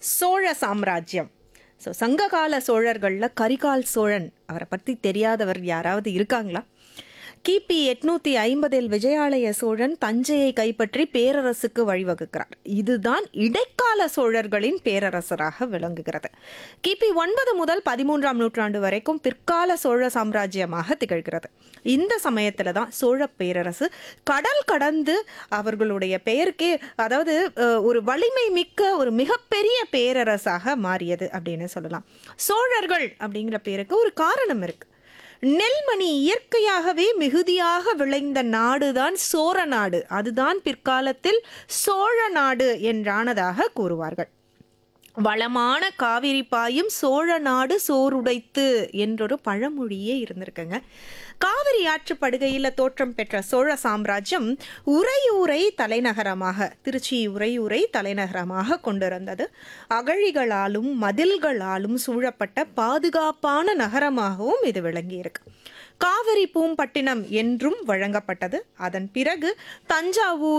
சோழ சாம்ராஜ்யம் ஸோ சங்ககால சோழர்களில் கரிகால் சோழன் அவரை பற்றி தெரியாதவர் யாராவது இருக்காங்களா கிபி எட்நூத்தி ஐம்பதில் விஜயாலய சோழன் தஞ்சையை கைப்பற்றி பேரரசுக்கு வழிவகுக்கிறார் இதுதான் இடைக்கால சோழர்களின் பேரரசராக விளங்குகிறது கிபி ஒன்பது முதல் பதிமூன்றாம் நூற்றாண்டு வரைக்கும் பிற்கால சோழ சாம்ராஜ்யமாக திகழ்கிறது இந்த சமயத்துல தான் சோழ பேரரசு கடல் கடந்து அவர்களுடைய பெயருக்கே அதாவது அஹ், ஒரு வலிமை மிக்க ஒரு மிகப்பெரிய பேரரசாக மாறியது அப்படின்னு சொல்லலாம் சோழர்கள் அப்படிங்கிற பேருக்கு ஒரு காரணம் இருக்கு நெல்மணி இயற்கையாகவே மிகுதியாக விளைந்த நாடுதான் சோழ நாடு அதுதான் பிற்காலத்தில் சோழ நாடு என்றானதாக கூறுவார்கள் வளமான காவிரி பாயும் சோழ நாடு சோறுடைத்து என்றொரு பழமொழியே இருந்திருக்குங்க காவிரி ஆற்று படுகையில் தோற்றம் பெற்ற சோழ சாம்ராஜ்யம் உறையூரை தலைநகரமாக திருச்சி உறையூரை தலைநகரமாக கொண்டிருந்தது அகழிகளாலும் மதில்களாலும் சூழப்பட்ட பாதுகாப்பான நகரமாகவும் இது விளங்கியிருக்கு காவிரி பூம்பட்டினம் என்றும் வழங்கப்பட்டது அதன் பிறகு தஞ்சாவூர்